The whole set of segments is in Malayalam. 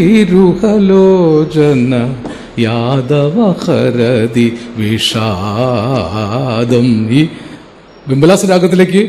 ഇരുഹലോചന യാദവ ഹരതി വിഷാദം ഈ ബിംബലാസ് രാഗത്തിലേക്ക്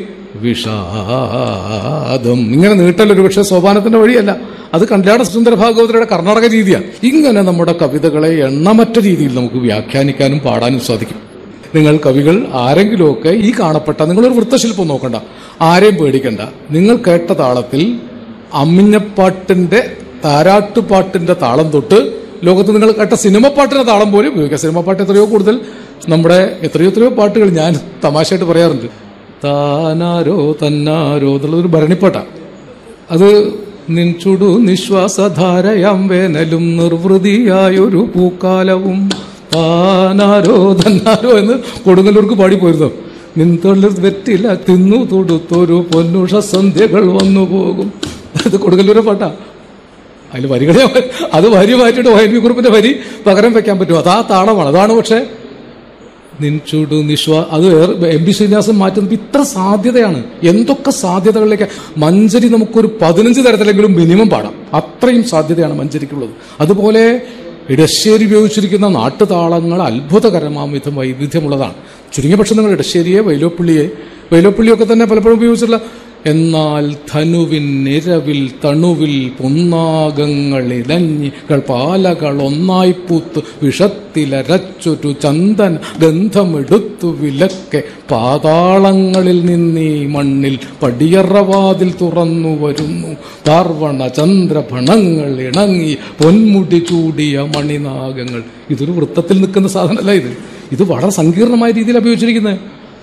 വിഷാദം ഇങ്ങനെ നീട്ടൽ ഒരു പക്ഷേ സോപാനത്തിന്റെ വഴിയല്ല അത് കല്യാണ സുന്ദര ഭാഗവതരുടെ കർണാടക രീതിയാണ് ഇങ്ങനെ നമ്മുടെ കവിതകളെ എണ്ണമറ്റ രീതിയിൽ നമുക്ക് വ്യാഖ്യാനിക്കാനും പാടാനും സാധിക്കും നിങ്ങൾ കവികൾ ആരെങ്കിലുമൊക്കെ ഈ കാണപ്പെട്ട നിങ്ങളൊരു വൃത്തശില്പം നോക്കണ്ട ആരെയും പേടിക്കണ്ട നിങ്ങൾ കേട്ട താളത്തിൽ അമ്മിഞ്ഞപ്പാട്ടിന്റെ താരാട്ടുപാട്ടിന്റെ താളം തൊട്ട് ലോകത്ത് നിങ്ങൾ കേട്ട സിനിമ പാട്ടിന്റെ താളം പോലും ഉപയോഗിക്കാം സിനിമ പാട്ട് എത്രയോ കൂടുതൽ നമ്മുടെ എത്രയോ എത്രയോ പാട്ടുകൾ ഞാൻ തമാശയായിട്ട് പറയാറുണ്ട് താനാരോ തന്നാരോ എന്നുള്ളതൊരു ഭരണിപ്പാട്ടാ അത് നിൻചുടു നിശ്വാസധാരയാം വേനലും നിർവൃതിയായൊരു പൂക്കാലവും താനാരോ തന്നാരോ എന്ന് കൊടുങ്ങല്ലൂർക്ക് പാടിപ്പോയിരുന്നു നിൻതൊള്ളിൽ വെറ്റില തിന്നു തൊടുത്തൊരു പൊന്നുഷ സന്ധ്യകൾ വന്നു പോകും അത് കൊടുങ്ങല്ലൂരെ പാട്ടാ അതിൽ വരികളെ അത് വരി മാറ്റിയിട്ട് വൈദ്യ കുറിപ്പിന്റെ വരി പകരം വെക്കാൻ പറ്റും അതാ താളമാണ് അതാണ് പക്ഷേ നിൻചുടു നിശ്വാ അത് എം പി ശ്രീനിവാസൻ മാറ്റുന്നത് ഇത്ര സാധ്യതയാണ് എന്തൊക്കെ സാധ്യതകളിലേക്ക് മഞ്ചരി നമുക്കൊരു പതിനഞ്ച് തരത്തിലെങ്കിലും മിനിമം പാടാം അത്രയും സാധ്യതയാണ് മഞ്ചരിക്കുള്ളത് അതുപോലെ ഇടശ്ശേരി ഉപയോഗിച്ചിരിക്കുന്ന നാട്ടുതാളങ്ങൾ അത്ഭുതകരമാം വിധം വൈവിധ്യമുള്ളതാണ് ചുരുങ്ങിയ പക്ഷം നിങ്ങൾ ഇടശ്ശേരിയെ വൈലോപ്പള്ളിയെ വൈലോപ്പള്ളിയൊക്കെ തന്നെ പലപ്പോഴും ഉപയോഗിച്ചിട്ടുള്ള എന്നാൽ ധനുവിൻ നിരവിൽ തണുവിൽ പൊന്നാകങ്ങൾ ഇലഞ്ഞികൾ പാലകൾ ഒന്നായി പൂത്ത് വിഷത്തിലരച്ചൊരു ചന്ദന ഗന്ധമെടുത്തു വിലക്കെ പാതാളങ്ങളിൽ നിന്നീ മണ്ണിൽ പടിയറവാതിൽ തുറന്നു വരുന്നു പാർവണ ചന്ദ്രഭണങ്ങൾ ഇണങ്ങി പൊന്മുടി ചൂടിയ മണിനാഗങ്ങൾ ഇതൊരു വൃത്തത്തിൽ നിൽക്കുന്ന സാധനമല്ല ഇത് ഇത് വളരെ സങ്കീർണമായ രീതിയിൽ ഉപയോഗിച്ചിരിക്കുന്നത്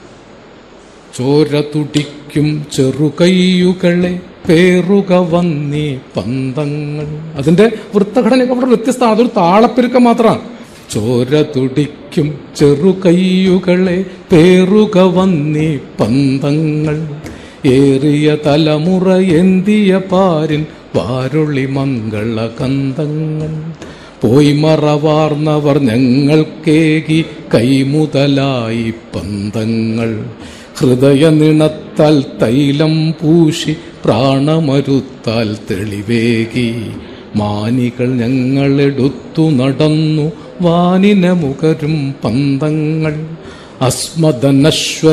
ചോര തുടിക്കും ചെറുകയ്യുകളെ പേറുക വന്നീ പന്തങ്ങൾ അതിന്റെ വൃത്തഘടനയൊക്കെ വളരെ വ്യത്യസ്തമാണ് അതൊരു താളപ്പെരുക്കം മാത്രമാണ് ചോര തുടിക്കും ചെറുകയ്യുകളെ പേറുക വന്നീ പന്തങ്ങൾ ഏറിയ തലമുറ എന്തിയ പാരിൻ വാരുളി മംഗള കന്തങ്ങൾ പോയി മറവാർന്നവർ ഞങ്ങൾക്കേകി കൈമുതലായി പന്തങ്ങൾ ഹൃദയനിണത്താൽ തൈലം പൂശി പ്രാണമരുത്താൽ തെളിവേകി മാനികൾ ഞങ്ങളെടുത്തു നടന്നു വാനിന മുഖരും പന്തങ്ങൾ അസ്മദനശ്വര